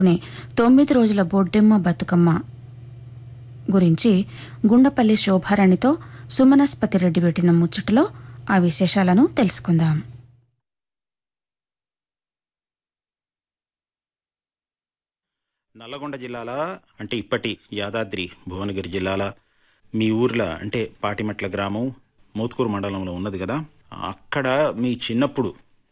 నే తొమ్మిది రోజుల బొడ్డెమ్మ బతుకమ్మ గురించి గుండపల్లి శోభారాణితో సుమనస్పతి రెడ్డి పెట్టిన ముచ్చటలో ఆ విశేషాలను తెలుసుకుందాం నల్లగొండ జిల్లాల అంటే ఇప్పటి యాదాద్రి భువనగిరి జిల్లాల మీ ఊర్లో అంటే పాటిమెట్ల గ్రామం మోత్కూరు మండలంలో ఉన్నది కదా అక్కడ మీ చిన్నప్పుడు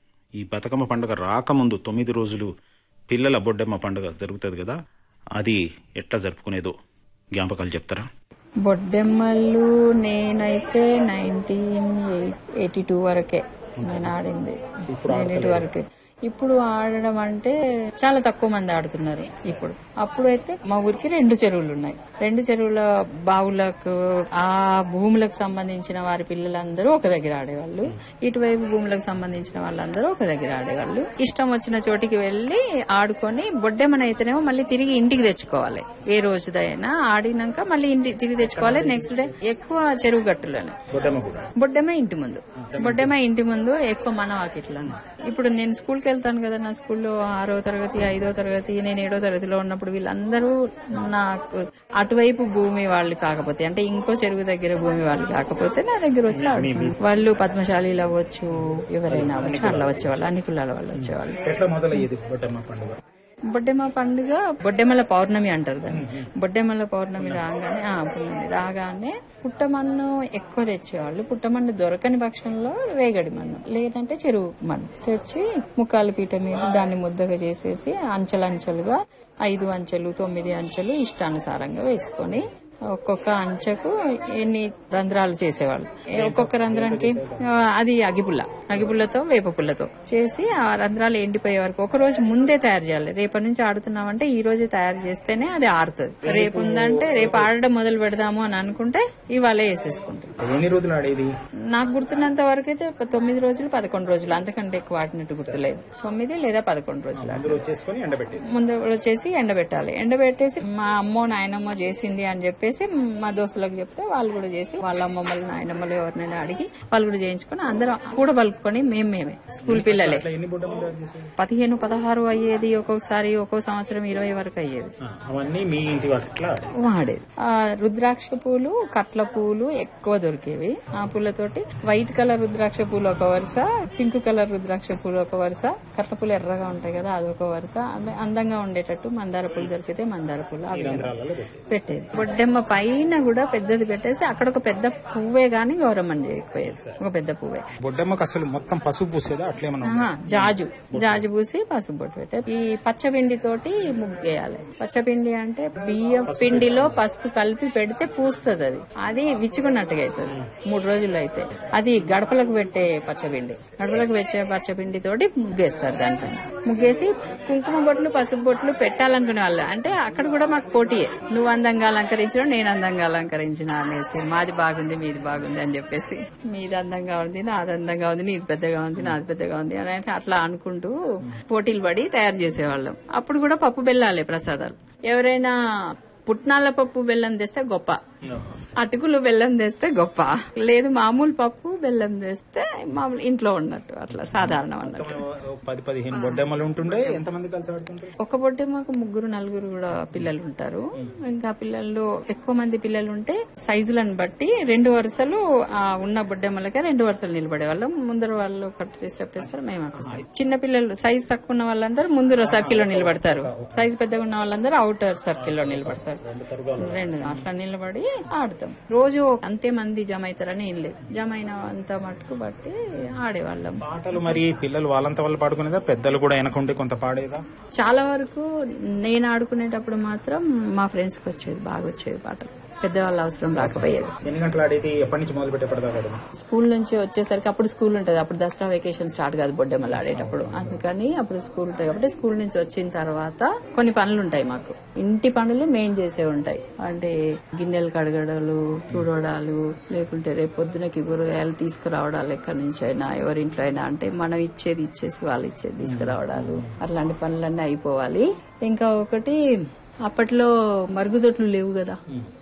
ఈ బతుకమ్మ పండుగ రాకముందు తొమ్మిది రోజులు పిల్లల బొడ్డెమ్మ పండుగ జరుగుతుంది కదా అది ఎట్లా జరుపుకునేదో జ్ఞాపకాలు చెప్తారా బొడ్డెమ్మలు నేనైతే నైన్టీన్ ఎయిటీ టూ వరకే నేను ఆడింది ఎయిటీ టూ వరకే ఇప్పుడు ఆడడం అంటే చాలా తక్కువ మంది ఆడుతున్నారు ఇప్పుడు అప్పుడు అయితే మా ఊరికి రెండు చెరువులు ఉన్నాయి రెండు చెరువుల బావులకు ఆ భూములకు సంబంధించిన వారి పిల్లలందరూ ఒక దగ్గర ఆడేవాళ్ళు ఇటువైపు భూములకు సంబంధించిన వాళ్ళందరూ ఒక దగ్గర ఆడేవాళ్ళు ఇష్టం వచ్చిన చోటికి వెళ్లి ఆడుకొని బొడ్డెమ్మనైతేనేమో మళ్ళీ తిరిగి ఇంటికి తెచ్చుకోవాలి ఏ రోజుదైనా ఆడినాక మళ్ళీ ఇంటి తిరిగి తెచ్చుకోవాలి నెక్స్ట్ డే ఎక్కువ చెరువు గట్టులోనే బొడ్డెమ్మ కూడా బొడ్డెమ్మ ఇంటి ముందు బొడ్డెమ్మ ఇంటి ముందు ఎక్కువ మన వాకిట్లోనే ఇప్పుడు నేను స్కూల్కి వెళ్తాను కదా నా స్కూల్లో ఆరో తరగతి ఐదో తరగతి నేను ఏడో తరగతిలో ఉన్నప్పుడు వీళ్ళందరూ నాకు అటువైపు భూమి వాళ్ళు కాకపోతే అంటే ఇంకో చెరువు దగ్గర భూమి వాళ్ళు కాకపోతే నా దగ్గర వచ్చి ఆడుకున్నారు. వాళ్ళు పద్మశాలీలు అవ్వచ్చు ఎవరైనా అవ్వచ్చు అట్లా వచ్చేవాళ్ళు అన్ని కులాల వాళ్ళు వచ్చేవాళ్ళు ఎట్లా మొదలయ్యేది బొడ్డెమ్మ పండుగ బొడ్డెమ్మ పండుగ బొడ్డెమ్మల పౌర్ణమి అంటారు దాన్ని బొడ్డెమ్మల పౌర్ణమి రాగానే ఆ పౌర్ణమి రాగానే పుట్టమన్ను ఎక్కువ తెచ్చేవాళ్ళు పుట్టమన్ను దొరకని పక్షంలో రేగడి మన్ను లేదంటే చెరువు మన్ను తెచ్చి ముక్కాల పీట మీద దాన్ని ముద్దగా చేసేసి అంచెలంచెలుగా ఐదు అంచెలు తొమ్మిది అంచెలు ఇష్టానుసారంగా వేసుకొని ఒక్కొక్క అంచెకు ఎన్ని రంధ్రాలు చేసేవాళ్ళు ఏ ఒక్కొక్క రంధ్రానికి ఆ, అది అగిపుల్ల అగిపుల్లతో వేప పుల్లతో చేసి ఆ రంధ్రాలు ఎండిపోయే వరకు ఒక రోజు ముందే తయారు చేయాలి రేపటి నుంచి ఆడుతున్నామంటే ఈ రోజే తయారు చేస్తేనే అది ఆడుతుంది రేపు ఉందంటే రేపు ఆడడం మొదలు పెడదాము అని అనుకుంటే ఇవాళ వేసేసుకుంటాం ఎన్ని రోజులు ఆడేది నాకు గుర్తున్నంత వరకు అయితే ప- తొమ్మిది రోజులు పదకొండు రోజులు అంతకంటే ఎక్కువ ఆడినట్టు గుర్తులేదు తొమ్మిది లేదా పదకొండు రోజులు ఆడినాం. చేసుకొని ఎండబెట్టేది ముందు వచ్చేసి ఎండబెట్టాలి ఎండబెట్టేసి మా అమ్మో నాయనమ్మ చేసింది అని చెప్పేసి మా దోస్తులకు చెప్తే వాళ్ళు కూడా చేసి వాళ్ళ అమ్మమ్మలు నాయనమ్మలు ఎవరినైనా అడిగి వాళ్ళు కూడా చేయించుకొని అందరం కూడా పలుకొని మేము మేమే స్కూల్ పిల్లలే ఎన్ని బొడ్డెమ్మలు తయారు చేసేది పదిహేను పదహారు అయ్యేది ఒక్కొక్కసారి ఒక్కో సంవత్సరం ఇరవై వరకు అయ్యేది అవన్నీ మీ ఇంటి వాకిట్లా వాడేది ఆ రుద్రాక్ష పూలు కట్ల పూలు ఎక్కువ దొరికేవి ఆ పూలతోటి వైట్ కలర్ రుద్రాక్ష పూలు ఒక వరుస పింక్ కలర్ రుద్రాక్ష పూలు ఒక వరుస కట్ల పూలు ఎర్రగా ఉంటాయి కదా అదొక వరుస అంటే అందంగా ఉండేటట్టు మందార పూలు దొరికితే మందార పూలు అవి పెట్టేది బొడ్డెమ్మ పైన కూడా పెద్దది పెట్టేసి అక్కడ ఒక పెద్ద పువ్వే గాని గౌరమ్మని చేయకపోయేది ఒక పెద్ద పువ్వే బొడ్డెమ్మకు అసలు మొత్తం పసుపు పూసేదా అట్లేమన్నా ఆహా, జాజు జాజు పూసి పసుపు బొట్టు పెట్టే ఈ పచ్చపిండి తోటి ముగ్గేయాలి పచ్చపిండి అంటే బియ్యం పిండిలో పసుపు కలిపి పెడితే పూస్తుంది అది అది విచ్చుకున్నట్టుగా అవుతుంది మూడు రోజులు అయితే అది గడపలకు పెట్టే పచ్చపిండి గడపలకు పెట్టే పచ్చపిండి తోటి ముగ్గేస్తారు దానిపైన ముగ్గేసి కుంకుమ బొట్లు పసుపు బొట్లు పెట్టాలనుకునే వాళ్ళు అంటే అక్కడ కూడా మాకు పోటీయే నువ్వు అందంగా అలంకరించిన నేను అందంగా అలంకరించిన అనేసి మాది బాగుంది మీది బాగుంది అని చెప్పేసి మీది అందంగా ఉంది నాది అందంగా ఉంది నీది పెద్దగా ఉంది నాది పెద్దగా ఉంది అని అంటే అట్లా అనుకుంటూ పోటీలు పడి తయారు చేసేవాళ్ళం అప్పుడు కూడా పప్పు బెల్లాలే ప్రసాదాలు ఎవరైనా పుట్నాల పప్పు బెల్లం తెస్తే గొప్ప అటుకులు బెల్లం తెస్తే గొప్ప లేదు మామూలు పప్పు బెల్లం తెస్తే మామూలు ఇంట్లో ఉన్నట్టు అట్లా సాధారణం అన్నట్టు పది పదిహేను బొడ్డెమ్మలు ఉంటుండే ఎంతమంది కలిసి ఆడుతుంటారు ఒక బొడ్డే మాకు ముగ్గురు నలుగురు కూడా పిల్లలు ఉంటారు ఇంకా పిల్లలు ఎక్కువ మంది పిల్లలు ఉంటే సైజులను బట్టి రెండు వరుసలు ఆ ఉన్న బొడ్డెమ్మలకే రెండు వరుసలు నిలబడే వాళ్ళం ముందర వాళ్ళు ఒకటి స్టెప్ వేస్తారు మేము అటు step. చిన్న పిల్లలు సైజ్ తక్కువ ఉన్న వాళ్ళందరూ ముందర సర్కిల్ లో నిలబడతారు సైజ్ పెద్దగా ఉన్న వాళ్ళందరూ అవుటర్ సర్కిల్ లో నిలబడతారు రెండు అట్లా నిలబడి ఆడతాం రోజు అంతే మంది జమ అవుతారని ఏం లేదు జమ అయిన అంత మటుకు బట్టి ఆడేవాళ్ళం పాటలు మరి పిల్లలు వాళ్ళంత వాళ్ళు పాడుకునేదా పెద్దలు కూడా వెనకుండి కొంత పాడేదా చాలా వరకు నేను ఆడుకునేటప్పుడు మాత్రం మా ఫ్రెండ్స్ కి వచ్చేది బాగా వచ్చేది పాటలు పెద్దవాళ్ళ అవసరం రాకపోయేది ఎన్ని గంటలు ఆడేది ఎప్పటి నుంచి మొదలు పెట్టేపడదా స్కూల్ నుంచి వచ్చేసరికి అప్పుడు స్కూల్ ఉంటది అప్పుడు దసరా వెకేషన్ స్టార్ట్ కాదు బొడ్డెమ్మలు ఆడేటప్పుడు అందుకని అప్పుడు స్కూల్ ఉంటాయి కాబట్టి స్కూల్ నుంచి వచ్చిన తర్వాత కొన్ని పనులు ఉంటాయి మాకు ఇంటి పనులు మెయిన్ చేసే ఉంటాయి అంటే గిన్నెలు కడగడాలు తుడవడాలు లేకుంటే రేపు పొద్దునకి కూరగాయలు తీసుకురావడాలు ఎక్కడి నుంచి అయినా ఎవరింట్లో అయినా అంటే మనం ఇచ్చేది ఇచ్చేసి వాళ్ళు ఇచ్చేది తీసుకురావడాలు అట్లాంటి పనులన్నీ అయిపోవాలి ఇంకా ఒకటి అప్పట్లో మరుగుదొడ్లు లేవు కదా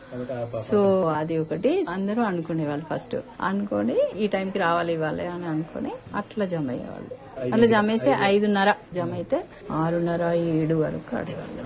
సో అది ఒకటి అందరూ అనుకునేవాళ్ళు ఫస్ట్ అనుకొని ఈ టైంకి రావాలి ఇవ్వాలి అని అనుకొని అట్లా జమ అయ్యేవాళ్ళు అట్లా జమ వేసి ఐదున్నర జమ అయితే ఆరున్నర ఏడు వరకు ఆడేవాళ్ళు